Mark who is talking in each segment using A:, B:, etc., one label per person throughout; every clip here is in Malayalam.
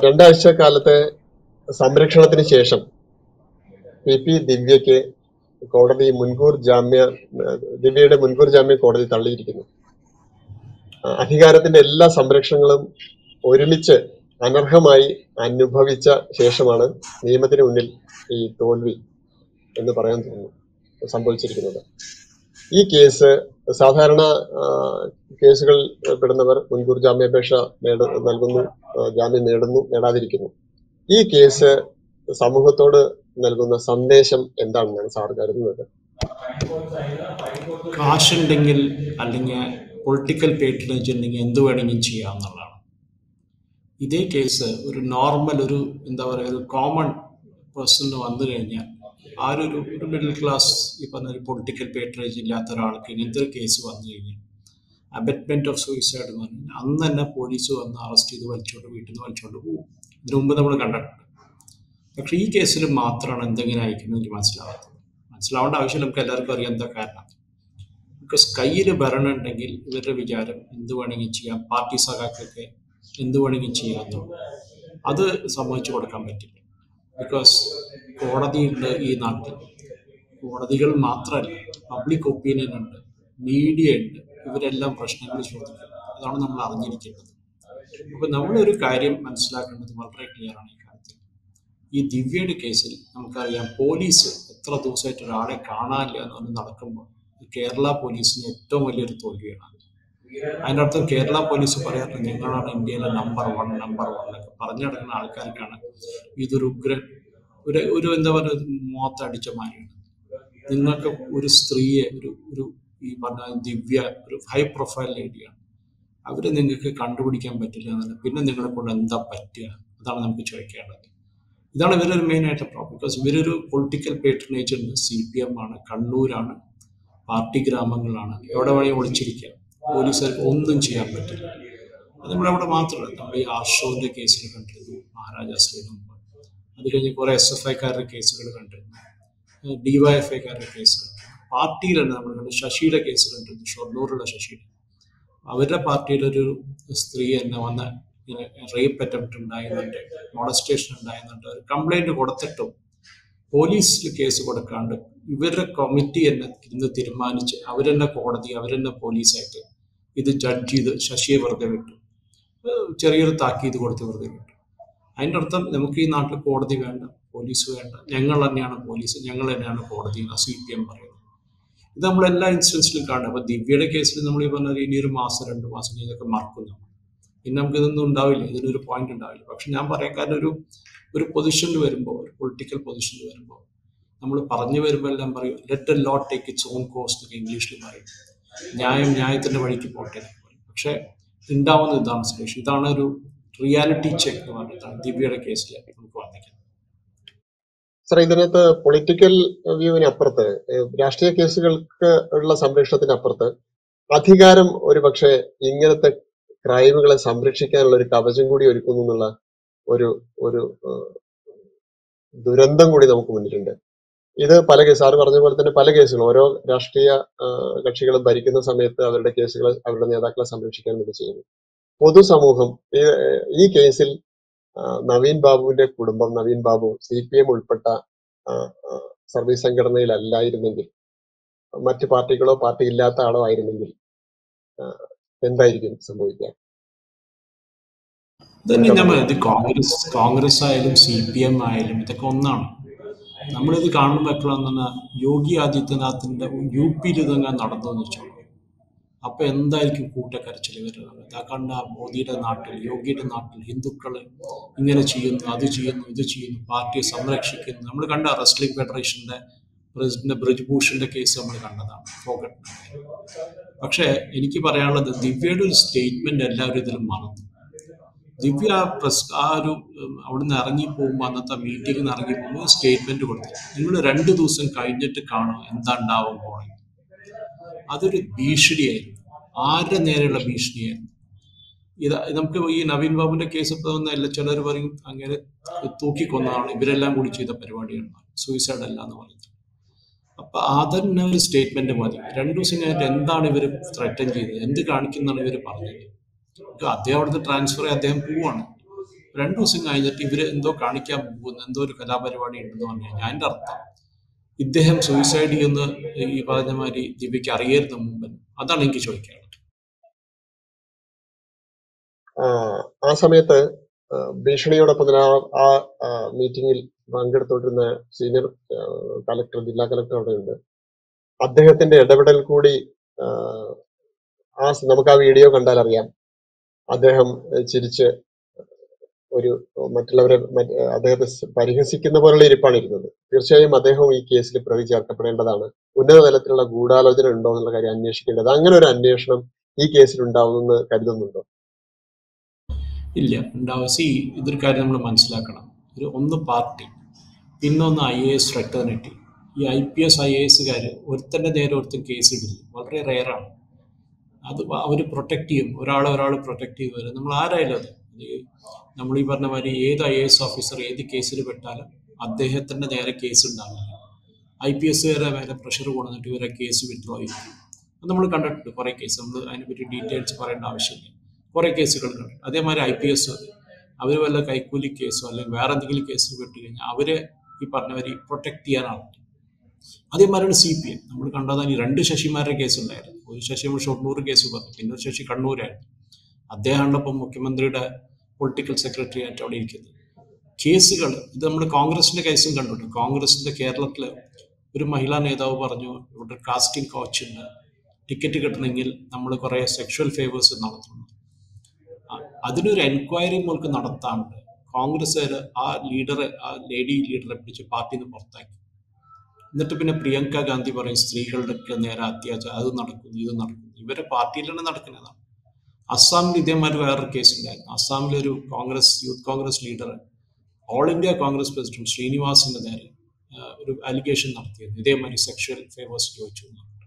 A: രണ്ടാഴ്ച കാലത്തെ സംരക്ഷണത്തിന് ശേഷം പി പി ദിവ്യയ്ക്ക് കോടതി മുൻകൂർ ജാമ്യ ഏഹ് ദിവ്യയുടെ മുൻകൂർ ജാമ്യം കോടതി തള്ളിയിരിക്കുന്നു ആ, അധികാരത്തിന്റെ എല്ലാ സംരക്ഷണങ്ങളും ഒരുമിച്ച് അനർഹമായി അനുഭവിച്ച ശേഷമാണ് നിയമത്തിന് മുന്നിൽ ഈ തോൽവി എന്ന് പറയാൻ തോന്നുന്നു സംഭവിച്ചിരിക്കുന്നത് ഈ കേസ് സാധാരണ ആ, കേസുകൾ പെടുന്നവർ മുൻകൂർ ജാമ്യാപേക്ഷ നേട നൽകുന്നു ആ, ജാമ്യം നേടുന്നു നേടാതിരിക്കുന്നു ഈ കേസ് സമൂഹത്തോട് നൽകുന്ന സന്ദേശം എന്താണെന്നാണ് സാർ കരുതുന്നത്
B: കാശുണ്ടെങ്കിൽ അല്ലെങ്കിൽ പൊളിറ്റിക്കൽ പേറ്റനേജ് ഉണ്ടെങ്കിൽ എന്ത് വേണമെങ്കിലും ചെയ്യാമെന്നുള്ളതാണ് ഇതേ കേസ് ഒരു നോർമൽ ഒരു എന്താ പറയുക ഒരു കോമൺ പേഴ്സണിന് വന്നു കഴിഞ്ഞാൽ ആരൊരു ഒരു മിഡിൽ ക്ലാസ് ഈ പറഞ്ഞ ഒരു പൊളിറ്റിക്കൽ പേറ്റനേജ് ഇല്ലാത്ത ഒരാൾക്ക് ഇങ്ങനത്തെ ഒരു കേസ് വന്നു കഴിഞ്ഞാൽ അബറ്റ്മെന്റ് ഓഫ് സൂയിസൈഡ് എന്ന് പറഞ്ഞു അന്ന് തന്നെ പോലീസ് വന്ന് അറസ്റ്റ് ചെയ്ത് വലിച്ചോണ്ട് വീട്ടിൽ നിന്ന് വലിച്ചോണ്ട് പോകും ഇതിനു മുമ്പ് നമ്മൾ കണ്ടിട്ടുണ്ട് പക്ഷേ ഈ കേസിൽ മാത്രമാണ് എന്തെങ്കിലും അയക്കുന്നത് എനിക്ക് മനസ്സിലാവാത്തത് മനസ്സിലാവേണ്ട ആവശ്യം നമുക്ക് എല്ലാവർക്കും അറിയാം എന്താ കാരണം ബിക്കോസ് കയ്യിൽ ഭരണം ഉണ്ടെങ്കിൽ ഇവരുടെ വിചാരം എന്ത് വേണമെങ്കിലും ചെയ്യാം പാർട്ടി സഖാക്കൊക്കെ എന്ത് വേണമെങ്കിലും ചെയ്യാമെന്നുള്ളൂ അത് സമ്മതിച്ചു കൊടുക്കാൻ പറ്റില്ല ബിക്കോസ് കോടതിയുണ്ട് ഈ നാട്ടിൽ കോടതികൾ മാത്രമല്ല പബ്ലിക് ഒപ്പീനിയൻ ഉണ്ട് മീഡിയ ഉണ്ട് ഇവരെല്ലാം പ്രശ്നങ്ങൾ ചോദിക്കും അതാണ് നമ്മൾ അറിഞ്ഞിരിക്കേണ്ടത് അപ്പൊ നമ്മളൊരു കാര്യം മനസ്സിലാക്കേണ്ടത് വളരെ ക്ലിയർ ആണ് ഈ കാര്യത്തിൽ ഈ ദിവ്യയുടെ കേസിൽ നമുക്കറിയാം പോലീസ് എത്ര ദിവസമായിട്ട് ഒരാളെ കാണാനില്ല എന്ന് പറഞ്ഞ് നടക്കുമ്പോൾ കേരള പോലീസിന് ഏറ്റവും വലിയൊരു തോൽവിയാണ് അത്. അതിൻ്റെ അർത്ഥം കേരള പോലീസ് പറയാറുണ്ട് ഞങ്ങളാണ് ഇന്ത്യയിലെ നമ്പർ വൺ നമ്പർ വൺ എന്നൊക്കെ പറഞ്ഞു നടക്കുന്ന ആൾക്കാർക്കാണ് ഇതൊരു ഉഗ്രൻ ഒരു ഒരു എന്താ പറയുക മോത്തടിച്ച മാതിരിയാണ് നിങ്ങൾക്ക് ഒരു സ്ത്രീയെ ഒരു ഒരു ഈ പറഞ്ഞ ദിവ്യ ഒരു ഹൈ പ്രൊഫൈൽ ലേഡിയാണ് അവരെ നിങ്ങൾക്ക് കണ്ടുപിടിക്കാൻ പറ്റില്ല എന്നല്ല പിന്നെ നിങ്ങളെ കൊണ്ട് എന്താ പറ്റുക അതാണ് നമുക്ക് ചോദിക്കേണ്ടത് ഇതാണ് ഇവരൊരു മെയിൻ ആയിട്ട് പ്രോബ്ലം ബിക്കോസ് ഇവരൊരു പൊളിറ്റിക്കൽ പേട്രണേജ് ഉണ്ട് സി പി എം ആണ് കണ്ണൂരാണ് പാർട്ടി ഗ്രാമങ്ങളാണ് എവിടെ വേണമെങ്കിൽ ഒളിച്ചിരിക്കാം പോലീസുകാർക്ക് ഒന്നും ചെയ്യാൻ പറ്റില്ല അത് നമ്മുടെ അവിടെ മാത്രമല്ല നമ്മൾ ഈ ആർഷോന്റെ കേസിൽ കണ്ടിരുന്നു മഹാരാജാസിന് മുമ്പ് അത് കഴിഞ്ഞ് കുറെ എസ് എഫ് ഐക്കാരുടെ കേസുകൾ കണ്ടിരുന്നു ഡിവൈഎഫ്ഐക്കാരുടെ കേസ് കണ്ടിരുന്നു പാർട്ടിയിൽ തന്നെ നമ്മൾ കണ്ടു ശശിയുടെ കേസ് കണ്ടിരുന്നു ഷൊർണൂറുള്ള ശശിയുടെ അവരുടെ പാർട്ടിയിലെ ഒരു സ്ത്രീ തന്നെ വന്ന് ഇങ്ങനെ റേപ്പ് അറ്റംപ്റ്റ് ഉണ്ടായിരുന്നുണ്ട് മോളസ്റ്റേഷൻ ഉണ്ടായിരുന്നുണ്ട് ഒരു കംപ്ലൈന്റ് കൊടുത്തിട്ടും പോലീസിൽ കേസ് കൊടുക്കാണ്ട് ഇവരുടെ കമ്മിറ്റി തന്നെ ഇരുന്ന് തീരുമാനിച്ച് അവരെന്നെ കോടതി അവരെന്നെ പോലീസായിട്ട് ഇത് ജഡ്ജ് ചെയ്ത് ശശിയെ വെറുതെ വിട്ടു ഏഹ് ചെറിയൊരു താക്കീത് കൊടുത്ത് വെറുതെ വിട്ടു അതിൻ്റെ അർത്ഥം നമുക്ക് ഈ നാട്ടിൽ കോടതി വേണ്ട പോലീസ് വേണ്ട ഞങ്ങൾ തന്നെയാണ് പോലീസ് ഞങ്ങൾ തന്നെയാണ് കോടതി എന്ന് സി പി എം പറയുന്നത് ഇത് നമ്മൾ എല്ലാ ഇൻസ്റ്റൻസിലും കാണും അപ്പൊ ദിവ്യയുടെ കേസിൽ നമ്മൾ ഈ പറഞ്ഞ ഇനി ഒരു മാസം രണ്ട് മാസം കഴിഞ്ഞ് ഇതൊക്കെ മറക്കും നമ്മൾ പിന്നെ നമുക്ക് ഇതൊന്നും ഉണ്ടാവില്ല ഇതിനൊരു പോയിന്റ് ഉണ്ടാവില്ല പക്ഷെ ഞാൻ പറയാൻ കാരണം ഒരു ഒരു പൊസിഷനിൽ വരുമ്പോൾ ഒരു പൊളിറ്റിക്കൽ പൊസിഷനിൽ വരുമ്പോൾ നമ്മൾ പറഞ്ഞു വരുമ്പോൾ എല്ലാം പറയും let a lot take its on course എന്നൊക്കെ ഇംഗ്ലീഷിൽ പറയും ന്യായം ന്യായത്തിന്റെ വഴിക്ക് പോട്ടെ എന്നൊക്കെ പറയും പക്ഷെ ഉണ്ടാവുന്ന ഇതാണ് സുരേഷ് ഇതാണ് ഒരു റിയാലിറ്റി ചെക്ക് എന്ന് പറഞ്ഞിട്ടാണ് ദിവ്യയുടെ കേസിൽ നമുക്ക് വന്നിരിക്കുന്നത്
A: സാർ ഇതിനകത്ത് പൊളിറ്റിക്കൽ വ്യൂവിന് അപ്പുറത്ത് ഏഹ് രാഷ്ട്രീയ കേസുകൾക്ക് ഉള്ള സംരക്ഷണത്തിന് അപ്പുറത്ത് അധികാരം ഒരു പക്ഷേ ഇങ്ങനത്തെ ക്രൈമുകളെ സംരക്ഷിക്കാനുള്ള ഒരു കവചം കൂടി ഒരുക്കുന്നു എന്നുള്ള ഒരു ഒരു ഏഹ്, ദുരന്തം കൂടി നമുക്ക് മുന്നിലുണ്ട് ഇത് പല കേസ് സാറ് പറഞ്ഞ പോലെ തന്നെ പല കേസുകളും ഓരോ രാഷ്ട്രീയ ഏഹ്, കക്ഷികളും ഭരിക്കുന്ന സമയത്ത് അവരുടെ കേസുകൾ അവരുടെ നേതാക്കളെ സംരക്ഷിക്കാൻ വേണ്ടി ചെയ്യുന്നു പൊതുസമൂഹം ഈ ഈ കേസിൽ ആ, നവീൻ ബാബുവിന്റെ കുടുംബം Naveen Babu C P M ഉൾപ്പെട്ട ആ, ആ, സർവീസ് സംഘടനയിലല്ലായിരുന്നെങ്കിൽ മറ്റ് പാർട്ടികളോ പാർട്ടി ഇല്ലാത്ത ആളോ ആയിരുന്നെങ്കിൽ ആ, എന്തായിരിക്കും സംഭവിക്കുക
B: ഇതന്നെ ഞാൻ പറഞ്ഞത് ഇത് കോൺഗ്രസ് കോൺഗ്രസ് ആയാലും സി പി എം ആയാലും ഇതൊക്കെ ഒന്നാണ് നമ്മളിത് കാണുമ്പോൾ എപ്പോഴാന്ന് പറഞ്ഞാൽ യോഗി ആദിത്യനാഥിന്റെ യു പിയിൽ ഇതങ്ങനെ നടന്നു എന്ന് വെച്ചോളൂ അപ്പൊ എന്തായിരിക്കും കൂട്ടക്കരച്ചിൽ വരുന്നത് ഇതാ കണ്ട മോദിയുടെ നാട്ടിൽ യോഗിയുടെ നാട്ടിൽ ഹിന്ദുക്കളെ ഇങ്ങനെ ചെയ്യുന്നു അത് ചെയ്യുന്നു ഇത് ചെയ്യുന്നു പാർട്ടിയെ സംരക്ഷിക്കുന്നു നമ്മൾ കണ്ട റെസ്ലിംഗ് ഫെഡറേഷന്റെ പ്രസിഡന്റ് ബ്രിജ്ഭൂഷന്റെ കേസ് നമ്മൾ കണ്ടതാണ് ഫോഗട്ട് പക്ഷേ എനിക്ക് പറയാനുള്ളത് ദിവ്യയുടെ ഒരു സ്റ്റേറ്റ്മെന്റ് എല്ലാവരും ഇതിലും മറന്നു ദിവ്യ ആ പ്രസ് ആ ഒരു ഉം, അവിടുന്ന് ഇറങ്ങി പോകുമ്പോൾ അന്നത്തെ മീറ്റിംഗിൽ നിന്ന് ഇറങ്ങി പോകുമ്പോൾ സ്റ്റേറ്റ്മെന്റ് കൊടുത്തു നിങ്ങൾ രണ്ട് ദിവസം കഴിഞ്ഞിട്ട് കാണും എന്താ ഉണ്ടാവും പോണേ അതൊരു ഭീഷണിയായിരുന്നു ആരുടെ നേരെയുള്ള ഭീഷണിയായിരുന്നു ഇത് നമുക്ക് ഈ നവീൻ ബാബുവിന്റെ കേസ് ഇപ്പൊ അല്ല ചിലർ പറയും അങ്ങനെ തൂക്കിക്കൊന്നതാണ് ഇവരെല്ലാം കൂടി ചെയ്ത പരിപാടിയാണ് സൂയിസൈഡ് അല്ല എന്ന് പറയുന്നത് അപ്പൊ അതന്നെ ഒരു സ്റ്റേറ്റ്മെന്റ് മതി രണ്ടു ദിവസം കഴിഞ്ഞിട്ട് എന്താണ് ഇവർ ത്രെറ്റൻ ചെയ്തത് എന്ത് കാണിക്കുന്നതാണ് ഇവർ പറഞ്ഞത് ഇപ്പൊ അദ്ദേഹം അവിടുത്തെ ട്രാൻസ്ഫർ ആയി അദ്ദേഹം പോവാണ് രണ്ടു ദിവസം കഴിഞ്ഞിട്ട് ഇവര് എന്തോ കാണിക്കാൻ പോകുന്നു എന്തോ ഒരു കലാപരിപാടി ഉണ്ടെന്ന് പറഞ്ഞു കഴിഞ്ഞാൽ അതിന്റെ അർത്ഥം ഇദ്ദേഹം സൂയിസൈഡ് ചെയ്യുന്ന ഈ പറഞ്ഞ മാതിരി ദിവ്യക്ക് അറിയരുത് മുമ്പ് അതാണ് എനിക്ക് ചോദിക്കാനുള്ളത്
A: ആ ആ സമയത്ത് ആ, ഭീഷണിയോടൊപ്പം തന്നെ ആ ആ ആ, മീറ്റിംഗിൽ പങ്കെടുത്തോണ്ടിരുന്ന സീനിയർ കലക്ടർ ജില്ലാ കലക്ടർ അവിടെ ഉണ്ട് അദ്ദേഹത്തിന്റെ ഇടപെടൽ കൂടി ആ, ആ സ- നമുക്ക് ആ വീഡിയോ കണ്ടാൽ അറിയാം അദ്ദേഹം ഏഹ്, ചിരിച്ച് ഒരു മറ്റുള്ളവരെ മറ്റ് അദ്ദേഹത്തെ സ് പരിഹസിക്കുന്ന പോലുള്ള ഇരിപ്പാണ് ഇരുന്നത് തീർച്ചയായും അദ്ദേഹം ഈ കേസിൽ പ്രതി ചേർക്കപ്പെടേണ്ടതാണ് ഉന്നത തലത്തിലുള്ള ഗൂഢാലോചന ഉണ്ടോ എന്നുള്ള കാര്യം അന്വേഷിക്കേണ്ടത് അങ്ങനെ ഒരു അന്വേഷണം ഈ കേസിൽ ഉണ്ടാവുമെന്ന് കരുതുന്നുണ്ടോ
B: ഇല്ല ഉണ്ടാവുക സി ഇതൊരു കാര്യം നമ്മൾ മനസ്സിലാക്കണം ഒരു ഒന്ന് പാർട്ടി പിന്നൊന്ന് ഐ എ എസ് ഫ്രട്ടേണിറ്റി ഈ I P S I A എസുകാർ ഒരുത്തൻ്റെ നേരെ ഒരുത്തൻ കേസ് ഇടില്ല വളരെ റെയറാണ് അത് അവർ പ്രൊട്ടക്ട് ചെയ്യും ഒരാളെ ഒരാൾ പ്രൊട്ടക്ട് ചെയ്യും വരും നമ്മൾ ആരായാലും അത് അത് നമ്മൾ ഈ പറഞ്ഞ മാതിരി ഏത് ഐ എ എസ് ഓഫീസർ ഏത് കേസിൽ പെട്ടാലും അദ്ദേഹത്തിൻ്റെ നേരെ കേസ് ഉണ്ടാവില്ല ഐ പി എസുകാരെ മേലെ പ്രഷർ കൊണ്ടുവന്നിട്ട് ഇവരെ കേസ് വിഡ്രോ ചെയ്യും അത് നമ്മൾ കണ്ടിട്ടുണ്ട് കുറേ കേസ് നമ്മൾ അതിനെപ്പറ്റി ഡീറ്റെയിൽസ് പറയേണ്ട ആവശ്യമില്ല കുറേ കേസുകൾ കണ്ടു അതേമാതിരി ഐ പി എസ് അവർ വല്ല കൈക്കൂലി കേസോ അല്ലെങ്കിൽ വേറെ എന്തെങ്കിലും കേസ് പെട്ട് കഴിഞ്ഞാൽ അവരെ ഈ പറഞ്ഞവർ പ്രൊട്ടക്ട് ചെയ്യാനാണ് അതേമാതിരിയാണ് സി പി എം നമ്മൾ കണ്ടതാണ് ഈ രണ്ട് ശശിമാരുടെ കേസ് ഉണ്ടായിരുന്നു ഒരു ശശി നമ്മൾ ഷൊർണൂർ കേസ് പറഞ്ഞു പിന്നെ ഒരു ശശി കണ്ണൂരായിരുന്നു അദ്ദേഹമാണ് ഇപ്പം മുഖ്യമന്ത്രിയുടെ പൊളിറ്റിക്കൽ സെക്രട്ടറി ആയിട്ട് അവിടെ ഇരിക്കുന്നത് കേസുകൾ ഇത് നമ്മൾ കോൺഗ്രസിന്റെ കേസും കണ്ടിട്ടുണ്ട് കോൺഗ്രസിന്റെ കേരളത്തിൽ ഒരു മഹിളാ നേതാവ് പറഞ്ഞു ഇവിടെ കാസ്റ്റിംഗ് കോച്ച് ഉണ്ട് ടിക്കറ്റ് കിട്ടണമെങ്കിൽ നമ്മൾ കുറേ സെക്ഷൽ ഫേവേഴ്സ് നടത്തുന്നു ആ, അതിനൊരു എൻക്വയറി മുൾക്ക് നടത്താണ്ട് കോൺഗ്രസ്സുകാർ ആ ലീഡറെ ആ ലേഡി ലീഡറെ പിടിച്ച് പാർട്ടിയിൽ നിന്ന് പുറത്താക്കി എന്നിട്ട് പിന്നെ പ്രിയങ്ക ഗാന്ധി പറയും സ്ത്രീകളുടെ നേരെ അത്യാചാരം അത് നടക്കുന്നു ഇത് നടക്കുന്നു ഇവരെ പാർട്ടിയിൽ തന്നെ നടക്കുന്നതാണ് അസ്സാമിൽ ഇതേമാതിരി വേറൊരു കേസ് ഉണ്ടായിരുന്നു അസ്സാമിലൊരു Congress youth Congress leader all India Congress president ശ്രീനിവാസിന്റെ നേരെ ആ, ഒരു അലിഗേഷൻ നടത്തിയിരുന്നു ഇതേമാതിരി സെക്ഷൽ ഫേവേഴ്സ് ചോദിച്ചു എന്ന് പറഞ്ഞിട്ട്.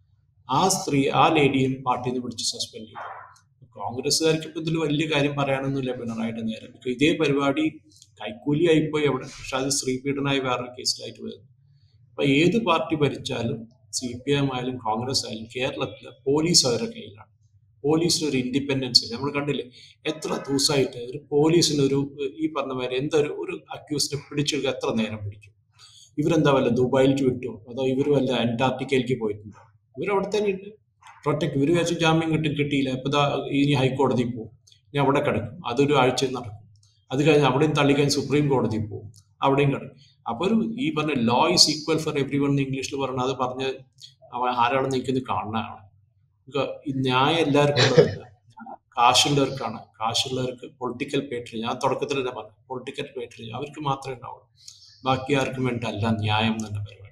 B: ആ സ്ത്രീ ആ ലേഡിയും പാർട്ടിയിൽ നിന്ന് പിടിച്ച് സസ്പെൻഡ് ചെയ്തു കോൺഗ്രസ്സുകാർക്ക് ഇപ്പൊ ഇതിൽ വലിയ കാര്യം പറയാനൊന്നുമില്ല പിണറായിയുടെ നേരെ because ഇതേ പരിപാടി കൈക്കൂലി ആയിപ്പോയി അവിടെ പക്ഷെ അത് സ്ത്രീ പീഡനമായി വേറൊരു കേസിലായിട്ട് വരുന്നു അപ്പൊ ഏത് പാർട്ടി ഭരിച്ചാലും സി പി എം ആയാലും കോൺഗ്രസ് ആയാലും കേരളത്തിലെ പോലീസ് അവരുടെ കയ്യിലാണ് പോലീസിന് ഒരു ഇൻഡിപെൻഡൻസ് ഇല്ല നമ്മൾ കണ്ടില്ലേ എത്ര ദിവസമായിട്ട് ഒരു പോലീസിന് ഒരു ഈ പറഞ്ഞ മാതിരി എന്തൊരു ഒരു അക്യൂസിനെ പിടിച്ചെടുക്കുക എത്ര നേരം പിടിക്കും ഇവരെന്താ വല്ല ദുബായിലേക്ക് വിട്ടോ അതോ ഇവർ വല്ല അന്റാർട്ടിക്കയിലേക്ക് പോയിട്ടുണ്ടോ ഇവരവിടെ തന്നെ ഉണ്ട് പ്രൊട്ടക്ട് ഇവർ വിചാരിച്ചു ജാമ്യം കിട്ടും കിട്ടിയില്ല ഇപ്പൊ ദാ ഇനി ഹൈക്കോടതി പോകും ഇനി അവിടെ കിടക്കും അതൊരു ആഴ്ച നടക്കും അത് കഴിഞ്ഞ് അവിടെയും തള്ളിക്കഴിഞ്ഞ് സുപ്രീം കോടതി പോകും അവിടെയും കിടക്കും അപ്പൊ ഒരു ഈ പറഞ്ഞ law is equal for everyone ഇംഗ്ലീഷിൽ പറഞ്ഞ അത് പറഞ്ഞ് അവൻ ആരാണെന്ന് എനിക്കൊന്ന് കാണാനാണ് നമുക്ക് ഈ ന്യായം എല്ലാവർക്കും ഉള്ളതല്ല കാശുള്ളവർക്കാണ് കാശുള്ളവർക്ക് പൊളിറ്റിക്കൽ പേട്രി ഞാൻ തുടക്കത്തിൽ തന്നെ പറഞ്ഞു പൊളിറ്റിക്കൽ പേട്രി അവർക്ക് മാത്രമേ ഉണ്ടാവുള്ളൂ ബാക്കി ആർക്കും വേണ്ടല്ല ന്യായം എന്ന പരിപാടി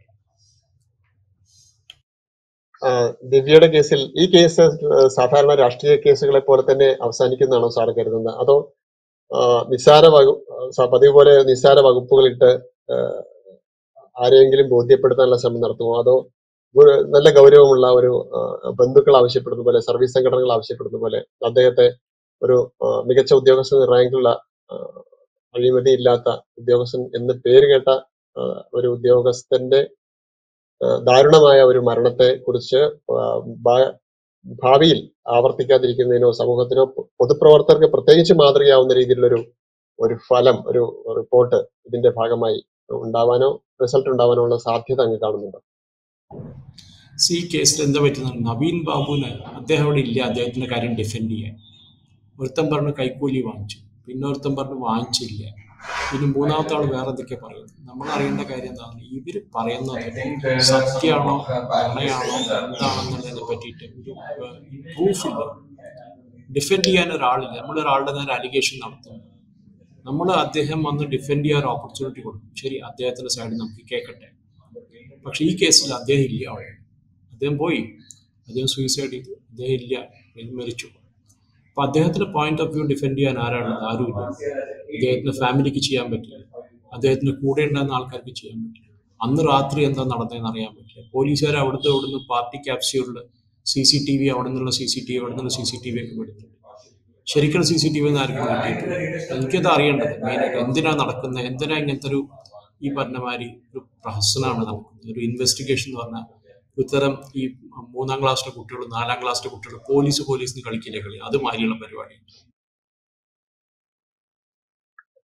A: ആ, ദിവ്യയുടെ കേസിൽ ഈ കേസ് ഏഹ്, സാധാരണ രാഷ്ട്രീയ കേസുകളെ പോലെ തന്നെ അവസാനിക്കുന്നതാണോ സാർ കരുതുന്നത് അതോ ആ, നിസ്സാര വകു സ- പതിവ് പോലെ നിസ്സാര വകുപ്പുകളിട്ട് ഏഹ്, ആരെയെങ്കിലും ബോധ്യപ്പെടുത്താനുള്ള ശ്രമം നടത്തുമോ അതോ ഒരു നല്ല ഗൗരവമുള്ള ഒരു ആ, ബന്ധുക്കൾ ആവശ്യപ്പെടുന്ന പോലെ സർവീസ് സംഘടനകൾ ആവശ്യപ്പെടുന്ന പോലെ അദ്ദേഹത്തെ ഒരു ആ, മികച്ച ഉദ്യോഗസ്ഥ റാങ്കിലുള്ള ആ, അഴിമതിയില്ലാത്ത ഉദ്യോഗസ്ഥൻ എന്ന് പേര് കേട്ട ആ, ഒരു ഉദ്യോഗസ്ഥന്റെ ആ, ദാരുണമായ ഒരു മരണത്തെ കുറിച്ച് ഭാവിയിൽ ആവർത്തിക്കാതിരിക്കുന്നതിനോ സമൂഹത്തിനോ പൊ- പൊതുപ്രവർത്തകർക്ക് പ്രത്യേകിച്ച് മാതൃകയാവുന്ന രീതിയിലുള്ള ഒരു ഒരു ഫലം ഒരു റിപ്പോർട്ട് ഇതിന്റെ ഭാഗമായി ഉണ്ടാവാനോ റിസൾട്ട് ഉണ്ടാവാനോ ഉള്ള സാധ്യത അങ്ങ് കാണുന്നുണ്ടോ
B: സി കേസിൽ എന്താ പറ്റുന്നത് നവീൻ ബാബുവിന് അദ്ദേഹം അവിടെ ഇല്ല അദ്ദേഹത്തിന്റെ കാര്യം ഡിഫെൻഡ് ചെയ്യാൻ ഒരുത്തൻ പറഞ്ഞു കൈക്കൂലി വാങ്ങിച്ചു പിന്നെ ഒരുത്തൻ പറഞ്ഞു വാങ്ങിച്ചില്ല പിന്നെ മൂന്നാമത്തെ ആൾ വേറെ എന്തൊക്കെ പറയുന്നു നമ്മൾ അറിയേണ്ട കാര്യം എന്താണ് ഇവര് പറയുന്നത് സത്യമാണോ നുണയാണോ എന്താണെന്നുള്ളതിനെ പറ്റിയിട്ട് ഒരു പ്രൂഫ് ഇല്ല ഡിഫെൻഡ് ചെയ്യാൻ ഒരാളില്ല നമ്മൾ ഒരാളുടെ നേരെ അലിഗേഷൻ നടത്തുന്നു നമ്മൾ അദ്ദേഹം വന്ന് ഡിഫെൻഡ് ചെയ്യാൻ ഒരു ഓപ്പർച്യൂണിറ്റി കൊടുക്കും ശരി അദ്ദേഹത്തിന്റെ സൈഡ് നമുക്ക് കേൾക്കട്ടെ പക്ഷെ ഈ കേസിൽ അദ്ദേഹം ഇല്ല അവിടെ അദ്ദേഹം പോയി അദ്ദേഹം സൂയിസൈഡ് ചെയ്തു അദ്ദേഹം ഇല്ല അദ്ദേഹം മരിച്ചു അപ്പൊ അദ്ദേഹത്തിന്റെ പോയിന്റ് ഓഫ് വ്യൂ ഡിഫെൻഡ് ചെയ്യാൻ ആരാണുള്ളത് ആരുമില്ല അദ്ദേഹത്തിന്റെ ഫാമിലിക്ക് ചെയ്യാൻ പറ്റില്ല അദ്ദേഹത്തിന്റെ കൂടെ ഉണ്ടായിരുന്ന ആൾക്കാർക്ക് ചെയ്യാൻ പറ്റില്ല അന്ന് രാത്രി എന്താ നടന്നതെന്ന് അറിയാൻ പറ്റില്ല പോലീസുകാർ അവിടുത്തെ അവിടുന്ന് പാർട്ടി ക്യാപ്സ്യൂളിൽ സി സി ടി വി അവിടെ നിന്നുള്ള സി സി ടി വി അവിടെ നിന്നുള്ള സി സി ടി വി ഒക്കെ എടുത്തിട്ടുണ്ട് ശരിക്കും സി സി ടി വി ആർക്കും കിട്ടിയിട്ടില്ല എനിക്കത് അറിയേണ്ടത് മെയിനായിട്ട് എന്തിനാ നടക്കുന്നത് എന്തിനാ ഇങ്ങനത്തെ ഒരു ഈ പറഞ്ഞ മാതിരി ഒരു പ്രഹസനമാണ് നടക്കുന്നത് ഒരു ഇൻവെസ്റ്റിഗേഷൻ എന്ന് പറഞ്ഞാൽ ഇത്തരം ഈ മൂന്നാം ക്ലാസ്സിലെ കുട്ടികൾ നാലാം ക്ലാസ്സിലെ കുട്ടികൾ പോലീസ് പോലീസിന് കളിക്കില്ല കളി അത് മാതിരിയുള്ള പരിപാടി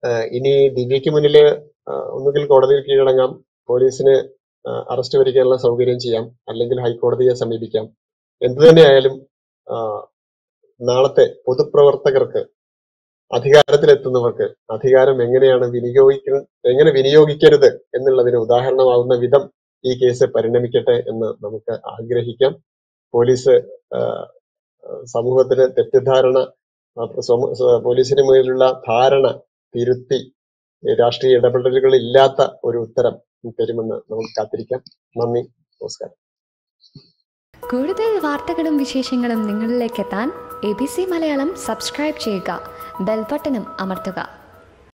A: ആഹ് ഇനി ദിവ്യയ്ക്ക് മുന്നിൽ ഒന്നുകിൽ കോടതിയിൽ കീഴടങ്ങാം പോലീസിന് അറസ്റ്റ് വരിക്കാനുള്ള സൗകര്യം ചെയ്യാം അല്ലെങ്കിൽ ഹൈക്കോടതിയെ സമീപിക്കാം എന്തു തന്നെയായാലും ആഹ് നാളത്തെ പൊതുപ്രവർത്തകർക്ക് അധികാരത്തിലെത്തുന്നവർക്ക് അധികാരം എങ്ങനെയാണ് വിനിയോഗിക്ക എങ്ങനെ വിനിയോഗിക്കരുത് എന്നുള്ളതിന് ഉദാഹരണമാകുന്ന വിധം ഈ കേസ് പരിണമിക്കട്ടെ എന്ന് നമുക്ക് ആഗ്രഹിക്കാം പോലീസ് ആഹ് സമൂഹത്തിന് തെറ്റിദ്ധാരണ ആ, സമ- സ- പോലീസിന് മേലുള്ള ധാരണ തിരുത്തി രാഷ്ട്രീയ ഇടപെടലുകൾ ഇല്ലാത്ത ഒരു ഉത്തരം തരുമെന്ന് നമുക്ക് കാത്തിരിക്കാം നന്ദി നമസ്കാരം
C: കൂടുതൽ വാർത്തകളും വിശേഷങ്ങളും നിങ്ങളിലേക്ക് എത്താൻ A B C Malayalam subscribe ചെയ്യുക ബെൽബട്ടനും അമർത്തുക